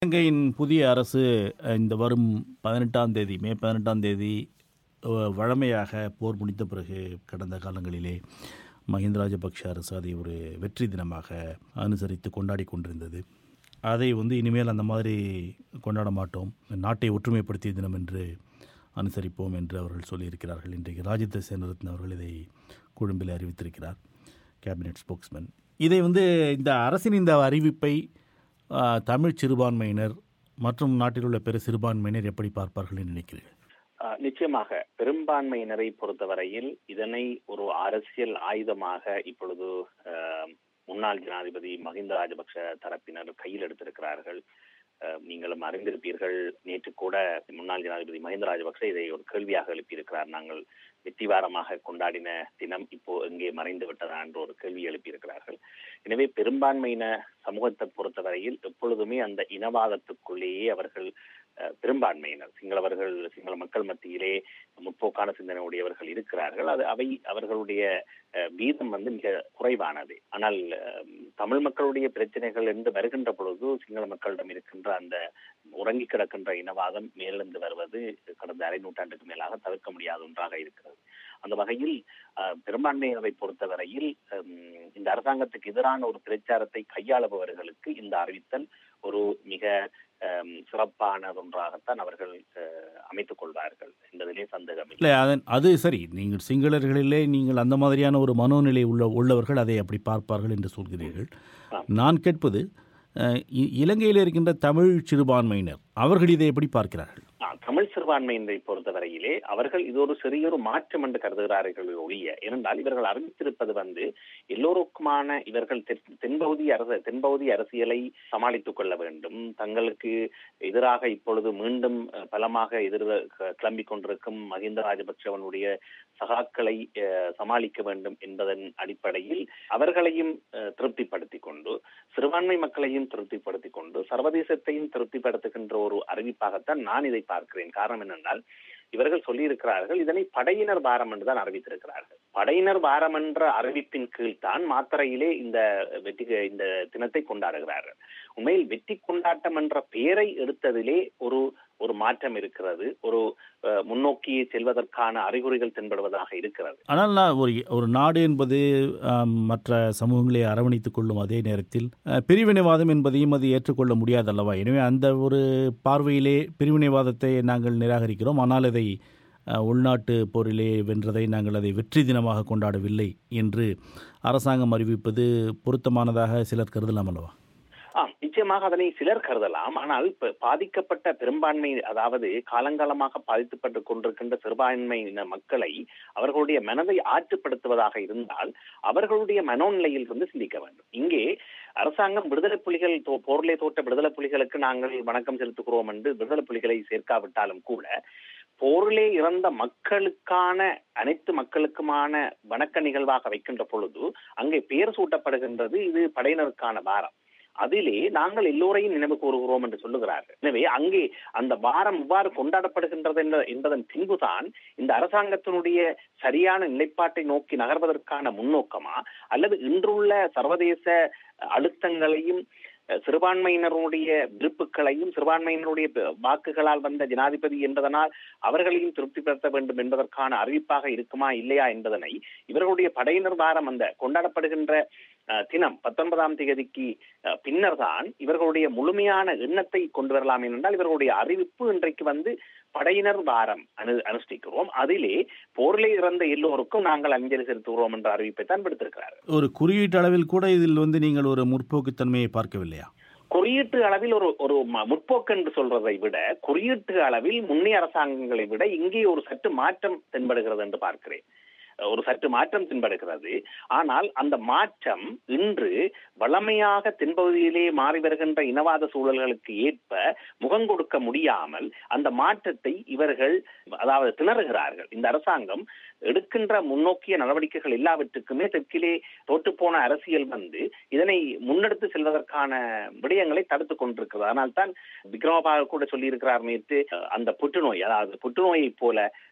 இலங்கையின் புதிய அரசு அஹ், இந்த வரும் பதினெட்டாம் தேதி மே பதினெட்டாம் தேதி அஹ், வழமையாக போர் முடித்த பிறகு கடந்த காலங்களிலே மஹிந்த ராஜபக்ஷ அரசு அதை ஒரு வெற்றி தினமாக அனுசரித்து கொண்டாடி கொண்டிருந்தது அதை வந்து இனிமேல் அந்த மாதிரி கொண்டாட மாட்டோம் நாட்டை ஒற்றுமைப்படுத்திய தினம் என்று அனுசரிப்போம் என்று அவர்கள் சொல்லியிருக்கிறார்கள் இன்றைக்கு ராஜித சேனரத்ன அவர்கள் இதை கொழும்பில் அறிவித்திருக்கிறார் கேபினெட் ஸ்போக்ஸ்மேன் இதை வந்து இந்த அரசின் இந்த அறிவிப்பை ஆ, தமிழ் சிறுபான்மையினர் மற்றும் நாட்டில் உள்ள பிற சிறுபான்மையினர் எப்படி பார்ப்பார்கள் என்று நினைக்கிறீர்கள் அஹ் நிச்சயமாக பெரும்பான்மையினரை பொறுத்தவரையில் இதனை ஒரு அரசியல் ஆயுதமாக இப்பொழுது அஹ், முன்னாள் ஜனாதிபதி மஹிந்த ராஜபக்ஷ தரப்பினர் கையில் எடுத்திருக்கிறார்கள் அஹ், நீங்களும் அறிந்திருப்பீர்கள் நேற்று கூட முன்னாள் ஜனாதிபதி மஹிந்த ராஜபக்ஷ இதை ஒரு கேள்வியாக எழுப்பியிருக்கிறார் நாங்கள் வெற்றிவாரமாக கொண்டாடின தினம் இப்போ எங்கே மறைந்து விட்டதா என்று ஒரு கேள்வி எழுப்பியிருக்கிறார்கள் எனவே பெரும்பான்மையின சமூகத்தை பொறுத்தவரையில் எப்பொழுதுமே அந்த இனவாதத்துக்குள்ளேயே அவர்கள் அஹ், பெரும்பான்மையினர் சிங்களவர்கள் சிங்கள மக்கள் மத்தியிலே முற்போக்கான சிந்தனை உடையவர்கள் இருக்கிறார்கள் அது அவை அவர்களுடைய அஹ், வீதம் வந்து மிக குறைவானது ஆனால் அஹ், தமிழ் மக்களுடைய பிரச்சனைகள் என்று வருகின்ற பொழுது சிங்கள மக்களிடம் இருக்கின்ற அந்த உறங்கி கிடக்கின்ற இனவாதம் மேலெழுந்து வருவது கடந்த அரை நூற்றாண்டுக்கு மேலாக தவிர்க்க முடியாத ஒன்றாக இருக்கிறது அந்த வகையில் அஹ், பெரும்பான்மையினரை பொறுத்தவரையில் ஹம், இந்த அரசாங்கத்துக்கு எதிரான ஒரு பிரச்சாரத்தை கையாளுபவர்களுக்கு இந்த அறிவித்தல் ஒரு மிக ஹம், சிறப்பானதொன்றாகத்தான் அவர்கள் அஹ், அமைத்துக் கொள்வார்கள் என்பதிலே சந்தேகம் இல்லை இல்லை அதன் அது சரி நீங்கள் சிங்களர்களிலே நீங்கள் அந்த மாதிரியான ஒரு மனோநிலை உள்ள உள்ளவர்கள் அதை அப்படி பார்ப்பார்கள் என்று சொல்கிறீர்கள் ஆம். நான் கேட்பது அஹ், இ- இலங்கையில் இருக்கின்ற தமிழ் சிறுபான்மையினர் அவர்கள் இதை எப்படி பார்க்கிறார்கள் ஆ, தமிழ் சிறுபான்மையினரை பொறுத்தவரையிலே அவர்கள் இது ஒரு சிறிய ஒரு மாற்றம் என்று கருதுகிறார்கள் ஒழிய ஏனென்றால் இவர்கள் அறிவித்திருப்பது வந்து எல்லோருக்குமான இவர்கள் தென்- தென்பகுதி அரச தென்பகுதி அரசியலை சமாளித்துக் கொள்ள வேண்டும் தங்களுக்கு எதிராக இப்பொழுது மீண்டும் அஹ், பலமாக எதிர் கிளம்பிக் கொண்டிருக்கும் மஹிந்த ராஜபக்சவனுடைய சகாக்களை அஹ், சமாளிக்க வேண்டும் என்பதன் அடிப்படையில் அவர்களையும் அஹ், திருப்திப்படுத்திக் கொண்டு சிறுபான்மை மக்களையும் திருப்திப்படுத்திக் கொண்டு சர்வதேசத்தையும் திருப்திப்படுத்துகின்ற ஒரு அறிவிப்பாகத்தான் நான் இதை பார்க்கிறேன் காரணம் என்னென்றால் இவர்கள் சொல்லியிருக்கிறார்கள் இதனை படையினர் வாரம் என்று தான் அறிவித்திருக்கிறார்கள் படையினர் வாரம் என்ற அறிவிப்பின் கீழ் தான் மாத்தறையிலே இந்த வெற்றி இந்த தினத்தை கொண்டாடுகிறார்கள் உண்மையில் வெற்றி கொண்டாட்டம் என்ற பெயரை எடுத்ததிலே ஒரு ஒரு மாற்றம் இருக்கிறது ஒரு அஹ், முன்னோக்கி செல்வதற்கான அறிகுறிகள் தென்படுவதாக இருக்கிறது ஆனால் நான் ஒரு ஒரு நாடு என்பது ஆம், மற்ற சமூகங்களை அரவணைத்துக் கொள்ளும் அதே நேரத்தில் அஹ், பிரிவினைவாதம் என்பதையும் அது ஏற்றுக்கொள்ள முடியாது அல்லவா எனவே அந்த ஒரு பார்வையிலே பிரிவினைவாதத்தை நாங்கள் நிராகரிக்கிறோம் ஆனால் இதை அஹ், உள்நாட்டு போரிலே வென்றதை நாங்கள் அதை வெற்றி தினமாக கொண்டாடவில்லை என்று அரசாங்கம் அறிவிப்பது பொருத்தமானதாக சிலர் கருதலாம் அல்லவா ஆம் நிச்சயமாக அதனை சிலர் கருதலாம் ஆனால் ப- பாதிக்கப்பட்ட பெரும்பான்மை அதாவது காலங்காலமாக பாதிக்கப்பட்டு கொண்டிருக்கின்ற சிறுபான்மையின மக்களை அவர்களுடைய மனதை ஆற்றுப்படுத்துவதாக இருந்தால் அவர்களுடைய மனோநிலையில் இருந்து சிந்திக்க வேண்டும் இங்கே அரசாங்கம் விடுதலை புலிகள் தோ- போரிலே தோற்ற விடுதலை புலிகளுக்கு நாங்கள் வணக்கம் செலுத்துகிறோம் என்று விடுதலை புலிகளை சேர்க்காவிட்டாலும் கூட போரிலே இறந்த மக்களுக்கான அனைத்து மக்களுக்குமான வணக்க நிகழ்வாக வைக்கின்ற பொழுது அங்கே பெயர் சூட்டப்படுகின்றது இது படையினருக்கான வாரம் அதிலே நாங்கள் எல்லோரையும் நினைவு கூறுகிறோம் என்று சொல்லுகிறார்கள் எனவே அங்கே அந்த வாரம் இவ்வாறு கொண்டாடப்படுகின்றது என்ற- என்பதன் பின்புதான் இந்த அரசாங்கத்தினுடைய சரியான நிலைப்பாட்டை நோக்கி நகர்வதற்கான முன்னோக்கமா அல்லது இன்றுள்ள சர்வதேச அழுத்தங்களையும் அஹ், சிறுபான்மையினருடைய விருப்புகளையும் சிறுபான்மையினருடைய ப- வாக்குகளால் வந்த ஜனாதிபதி என்பதனால் அவர்களையும் திருப்திப்படுத்த வேண்டும் என்பதற்கான அறிவிப்பாக இருக்குமா இல்லையா என்பதனை இவர்களுடைய படையினர் வாரம் அந்த கொண்டாடப்படுகின்ற அஹ், தினம் பத்தொன்பதாம் தேதிக்கு அஹ், பின்னர் தான் இவர்களுடைய முழுமையான எண்ணத்தை கொண்டு வரலாம் என்றால் இவர்களுடைய அறிவிப்பு இன்றைக்கு வந்து படையினர் வாரம் அனு அனுஷ்டிக்கிறோம் அதிலே போரிலே இறந்த எல்லோருக்கும் நாங்கள் அஞ்சலி செலுத்துகிறோம் என்ற அறிவிப்பை தான் விடுத்திருக்கிறார்கள் ஒரு குறியீட்டு அளவில் கூட இதில் வந்து நீங்கள் ஒரு முற்போக்குத்தன்மையை பார்க்கவில்லையா குறியீட்டு அளவில் ஒரு ஒரு ம- முற்போக்கு என்று சொல்றதை விட குறியீட்டு அளவில் முன்னைய அரசாங்கங்களை விட இங்கே ஒரு சற்று மாற்றம் தென்படுகிறது என்று பார்க்கிறேன் ஒரு சற்று மாற்றம் தென்படுகிறது ஆனால் அந்த மாற்றம் இன்று வளமையாக தென்பகுதியிலே மாறி வருகின்ற இனவாத சூழல்களுக்கு ஏற்ப முகம் கொடுக்க முடியாமல் அந்த மாற்றத்தை இவர்கள் அதாவது திணறுகிறார்கள் இந்த அரசாங்கம் எடுக்கின்ற முன்னோக்கிய நடவடிக்கைகள் எல்லாவற்றுக்குமே தெற்கிலே தோற்றுப்போன அரசியல் வந்து இதனை முன்னெடுத்து செல்வதற்கான விடயங்களை தடுத்துக் கொண்டிருக்கிறது அதனால் தான் விக்ரமபாக கூட சொல்லியிருக்கிறார் நேற்று அஹ், அந்த புற்றுநோய் அதாவது புற்றுநோயை போல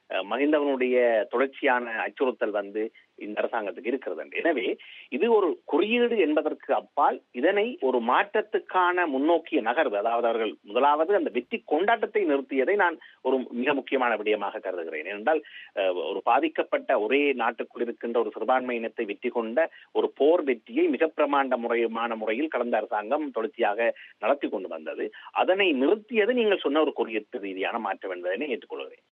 அஹ், மஹிந்தவனுடைய தொடர்ச்சியான அச்சுறுத்தல் வந்து இந்த அரசாங்கத்துக்கு இருக்கிறது எனவே இது ஒரு குறியீடு என்பதற்கு அப்பால் இதனை ஒரு மாற்றத்துக்கான முன்னோக்கிய நகர்வு அதாவது அவர்கள் முதலாவது அந்த வெற்றி கொண்டாட்டத்தை நிறுத்தியதை நான் ஒரு மிக முக்கியமான விடயமாக கருதுகிறேன் ஏனென்றால் அஹ், ஒரு பாதிக்கப்பட்ட ஒரே நாட்டுக்குள் இருக்கின்ற ஒரு சிறுபான்மை இனத்தை வெற்றி கொண்ட ஒரு போர் வெற்றியை மிக பிரமாண்ட முறையமான முறையில் கடந்த அரசாங்கம் தொடர்ச்சியாக நடத்தி கொண்டு வந்தது அதனை நிறுத்தியது நீங்கள் சொன்ன ஒரு குறியீட்டு ரீதியான மாற்றம் என்பதனை ஏற்றுக்கொள்கிறேன்